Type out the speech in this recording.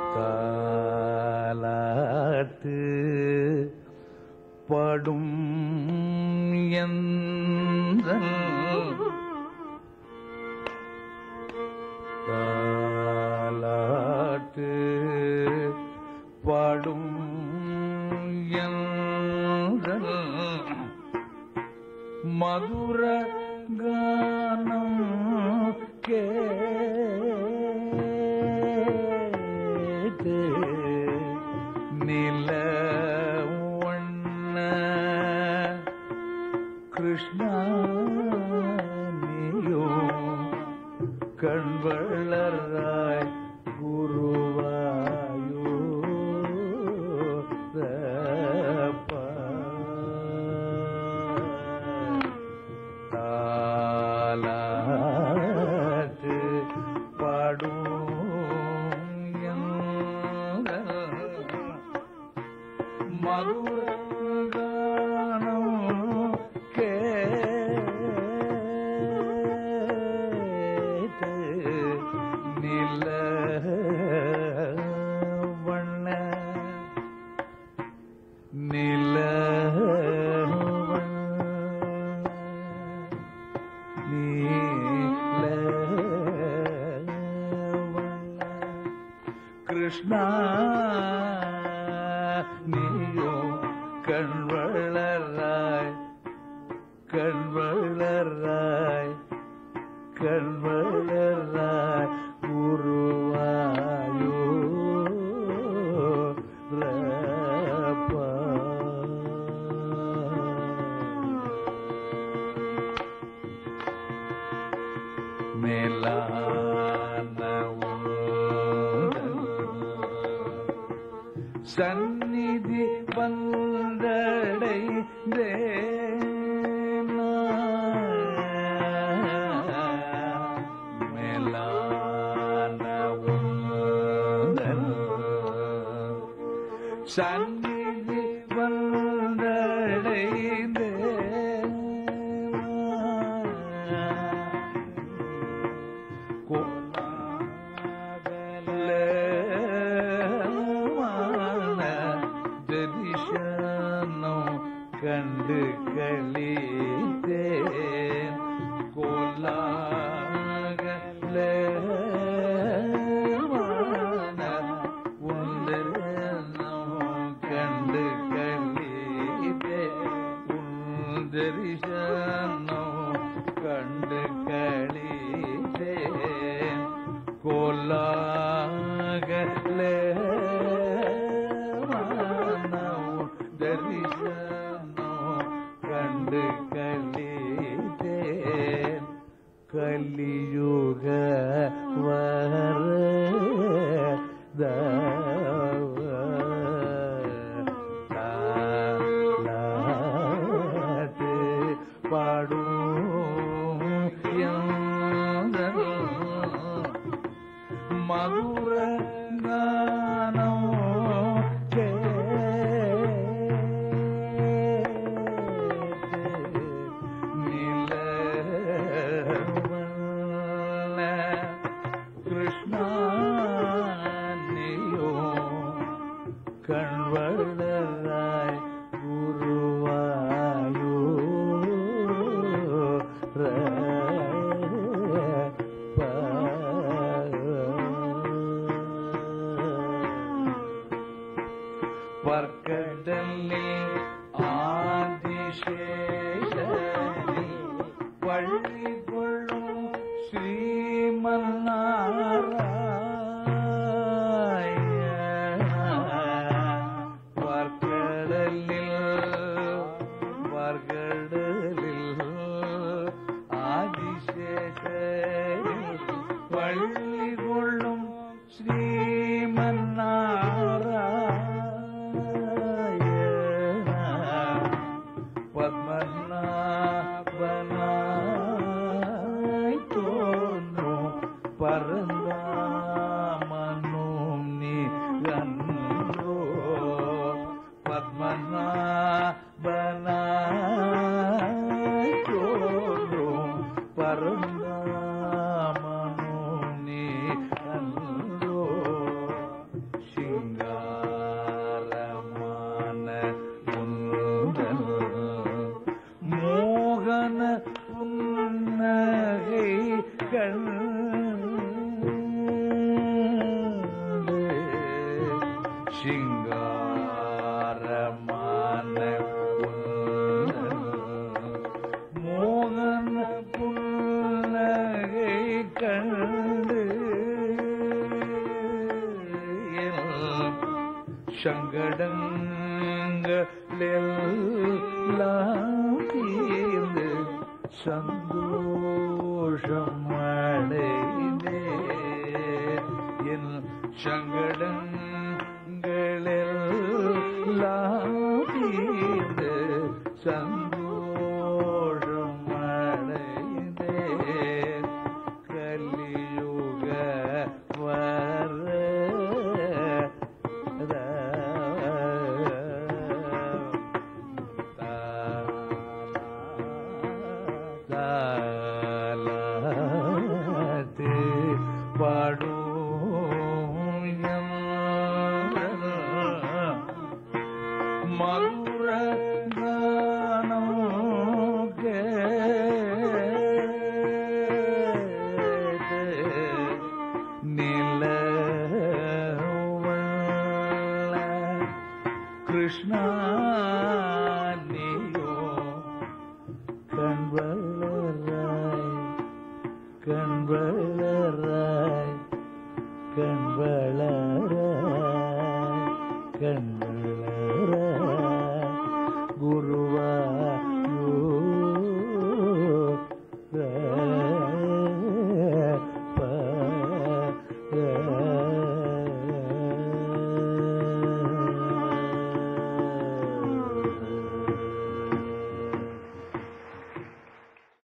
தாலாட்டு படும் எந்தன் தாலாட்டு பாடும் எந்தன் மதுர கானம் கேட்டு நில ஒண்ண கிருஷ்ணா நீயோ கண்வளராய் குருவாயோ தாலாட்டு பாடும் எங்கள் மதுரகானம் கேட்டு நில வண்ண நில கிருஷ்ணா நீயோ கண்வளராய் கண்வளராய் கண்வளராய் உருவாயோ மேலான உந்தன் சந்நிதி வந்தடை மேலான உந்தன் சந்நிதி வந்தடை கோலாகலமான தரிசனம் கண்டு கழித்தேன் கோலாகலமான உந்தரிசனம் கண்டு கழித்தேன் உந்தரிசனம் கண்டு கழித்தேன் கோலாகலே தரிசனோ கண்டு கழித்தேன் கலியுக வர தாலாட்டு பாடும் எந்தன் மதுர கானம் கேட்டு நிலவண்ண கிருஷ்ணா நீயோ கண்வளராய் குருவாயோ பற்கடலில் ஆதிசேஷனி பள்ளி கொள்ளும் ஸ்ரீமன்னாராயண பற்கடலில் பற்கடலில் ஆதிசேஷனி பள்ளி கொள்ளும் ஸ்ரீமன்னாராயண பத்மநாபனாய் தோன்றும் பரந்தாமனும் நீ அன்றோ பத்மநாபனாய் தோன்றும் பரந்தாமனும் நீ அன்றோ சிங்காரமான உன்னல் மோகன புன்னகை கண்டு என் சங்கடங்களெல்லாம் தீர்ந்து சந்தோஷம் அடைந்தே என் சங்கடங்களெல்லாம் தீர்ந்து சந்தோஷம் அடைந்தே கலியுக வர தாலாத்து பாடும் மதுர கானம் கேட்டு நிலவல்ல கிருஷ்ணா நீயோ கண்வளராய் கண்வளராய் கண்வளராய் கண்வளராய்